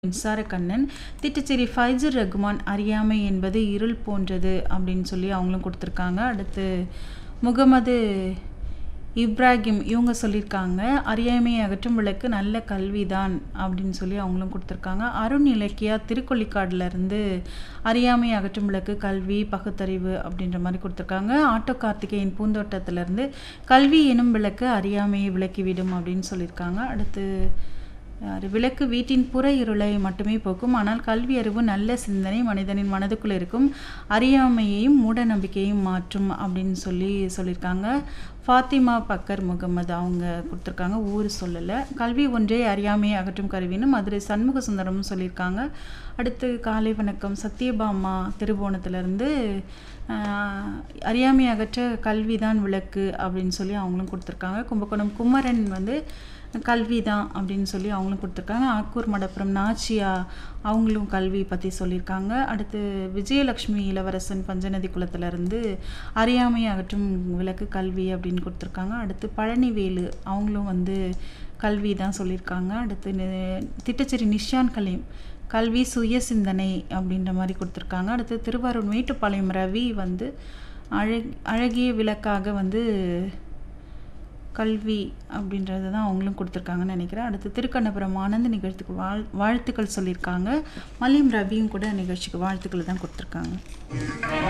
மின்சாரக்கண்ணன் திட்டச்சேரி ஃபைஜர் ரகுமான் அறியாமை என்பது இருள் போன்றது அப்படின்னு சொல்லி அவங்களும் கொடுத்துருக்காங்க அடுத்து முகமது இப்ராஹிம் இவங்க சொல்லியிருக்காங்க அறியாமையை அகற்றும் விளக்கு நல்ல கல்விதான் அப்படின்னு சொல்லி அவங்களும் கொடுத்துருக்காங்க அருண் இலக்கியா திருக்கொள்ளிக்காடுல இருந்து அறியாமை அகற்றும் விளக்கு கல்வி பகுத்தறிவு அப்படின்ற மாதிரி கொடுத்துருக்காங்க ஆட்டோ கார்த்திகேயன் பூந்தோட்டத்திலேருந்து கல்வி எனும் விளக்கு அறியாமையை விளக்கிவிடும் அப்படின்னு சொல்லியிருக்காங்க அடுத்து யாரு விளக்கு வீட்டின் புற இருளை மட்டுமே போக்கும் ஆனால் கல்வி அறிவு நல்ல சிந்தனை மனிதனின் மனதுக்குள் இருக்கும் அறியாமையையும் மூட நம்பிக்கையையும் மாற்றும் அப்படின்னு சொல்லி சொல்லியிருக்காங்க ஃபாத்திமா பக்கர் முகமது அவங்க கொடுத்துருக்காங்க ஊர் சொல்லலை கல்வி ஒன்றே அறியாமையை அகற்றும் கருவின்னு மதுரை சண்முக சுந்தரமும் சொல்லியிருக்காங்க அடுத்து காலை வணக்கம் சத்யபாமா திருவோணத்துலேருந்து அறியாமை அகற்ற கல்வி தான் விளக்கு அப்படின்னு சொல்லி அவங்களும் கொடுத்துருக்காங்க கும்பகோணம் குமரன் வந்து கல்வி தான் அப்படின்னு சொல்லி அவங்களும் கொடுத்துருக்காங்க ஆக்கூர் மடப்புறம் நாச்சியா அவங்களும் கல்வி பற்றி சொல்லியிருக்காங்க அடுத்து விஜயலக்ஷ்மி இளவரசன் பஞ்சநதி குளத்துலேருந்து அறியாமை அகற்றும் விளக்கு கல்வி அப்படின்னு கொடுத்துருக்காங்க அடுத்து பழனிவேலு அவங்களும் வந்து கல்வி தான் சொல்லியிருக்காங்க அடுத்து நி- திட்டச்சேரி நிஷான் கலீம் கல்வி சுய சிந்தனை அப்படின்ற மாதிரி கொடுத்துருக்காங்க அடுத்து திருவாரூர் மேட்டுப்பாளையம் ரவி வந்து அழக் அழகிய விளக்காக வந்து கல்வி அப்படின்றது தான் அவங்களும் கொடுத்துருக்காங்கன்னு நினைக்கிறேன் அடுத்து திருக்கண்ணபுரம் ஆனந்த் நிகழ்ச்சிக்கு வாழ் வாழ்த்துக்கள் சொல்லியிருக்காங்க மல்லியம் ரவியும் கூட நிகழ்ச்சிக்கு வாழ்த்துக்கள் தான் கொடுத்துருக்காங்க